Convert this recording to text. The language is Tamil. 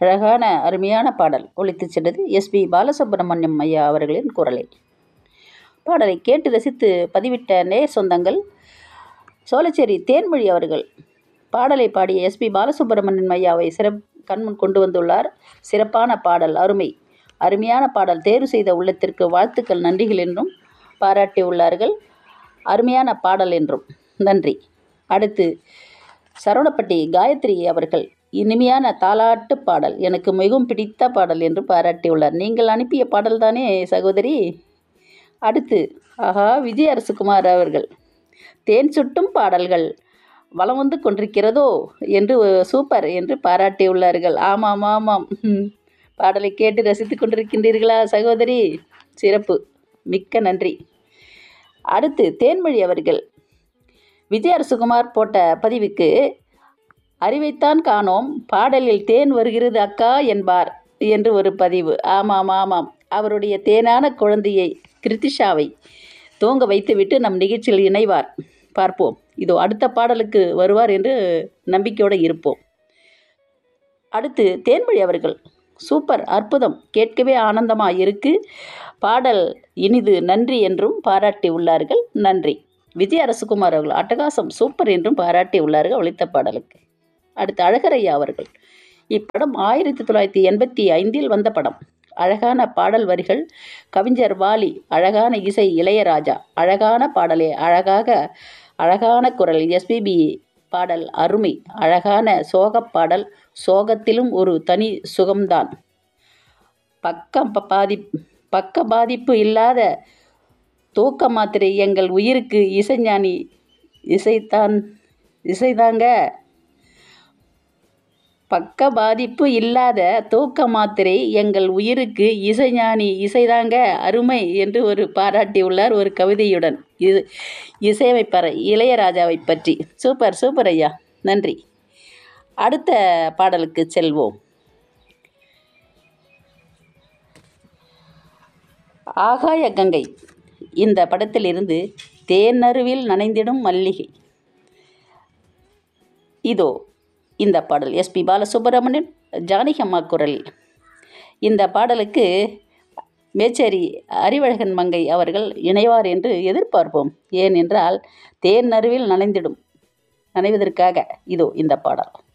அழகான அருமையான பாடல் ஒலித்துச் சென்றது எஸ்பி பாலசுப்ரமணியம் ஐயா அவர்களின் குரலில் பாடலை கேட்டு ரசித்து பதிவிட்ட நேர் சொந்தங்கள் சோழச்சேரி தேன்மொழி அவர்கள் பாடலை பாடிய எஸ்பி பாலசுப்ரமணியம் ஐயாவை சிறப் கண்முன் கொண்டு வந்துள்ளார் சிறப்பான பாடல் அருமை அருமையான பாடல் தேர்வு செய்த உள்ளத்திற்கு வாழ்த்துக்கள் நன்றிகள் என்றும் பாராட்டியுள்ளார்கள் அருமையான பாடல் என்றும் நன்றி அடுத்து சரவணப்பட்டி காயத்ரி அவர்கள் இனிமையான தாலாட்டு பாடல் எனக்கு மிகவும் பிடித்த பாடல் என்று பாராட்டியுள்ளார் நீங்கள் அனுப்பிய பாடல் தானே சகோதரி அடுத்து ஆஹா விஜய் அரசுகுமார் அவர்கள் தேன் சுட்டும் பாடல்கள் வலம் வந்து கொண்டிருக்கிறதோ என்று சூப்பர் என்று பாராட்டியுள்ளார்கள் ஆமாம் ஆமாம் ம். பாடலை கேட்டு ரசித்து கொண்டிருக்கின்றீர்களா சகோதரி சிறப்பு மிக்க நன்றி அடுத்து தேன்மொழி அவர்கள் விஜய் அரசுகுமார் போட்ட பதிவுக்கு அறிவைத்தான் காணோம் பாடலில் தேன் வருகிறது அக்கா என்பார் என்று ஒரு பதிவு ஆமாம் ஆமாம் அவருடைய தேனான குழந்தையை கிருத்திஷாவை தூங்க வைத்துவிட்டு நம் நிகழ்ச்சியில் இணைவார் பார்ப்போம் இதோ அடுத்த பாடலுக்கு வருவார் என்று நம்பிக்கையோடு இருப்போம் அடுத்து தேன்மொழி அவர்கள் சூப்பர் அற்புதம் கேட்கவே ஆனந்தமாக இருக்கு பாடல் இனிது நன்றி என்றும் பாராட்டி உள்ளார்கள் நன்றி விஜய் அரசுகுமார் அவர்கள் அட்டகாசம் சூப்பர் என்றும் பாராட்டி உள்ளார்கள் ஒழித்த பாடலுக்கு அடுத்து அழகரையா அவர்கள் இப்படம் ஆயிரத்தி தொள்ளாயிரத்தி எண்பத்தி ஐந்தில் வந்த படம் அழகான பாடல் வரிகள் கவிஞர் வாலி அழகான இசை இளையராஜா அழகான பாடலே அழகாக அழகான குரல் எஸ்பிபி பாடல் அருமை அழகான சோகப் பாடல் சோகத்திலும் ஒரு தனி சுகம்தான் பக்கம் ப- பாதி பக்க பாதிப்பு இல்லாத தூக்க மாத்திரை எங்கள் உயிருக்கு இசைஞானி இசைத்தான் இசைதாங்க பக்க பாதிப்பு இல்லாத தூக்க மாத்திரை எங்கள் உயிருக்கு இசைஞானி இசைதாங்க அருமை என்று ஒரு பாராட்டியுள்ளார் ஒரு கவிதையுடன் இது இசையமைப்பார் இளையராஜாவை பற்றி சூப்பர் சூப்பர் ஐயா நன்றி அடுத்த பாடலுக்கு செல்வோம் ஆகாய கங்கை இந்த படத்திலிருந்து தேனருவில் நனைந்திடும் மல்லிகை இதோ இந்த பாடல் எஸ்பி பாலசுப்ரமணியன் ஜானகி அம்மா குரலில் இந்த பாடலுக்கு மேச்சேரி அறிவழகன் மங்கை அவர்கள் இணைவார் என்று எதிர்பார்ப்போம் ஏனென்றால் தேன் நறுவில் நனைந்திடும் நனைவதற்காக இதோ இந்த பாடல்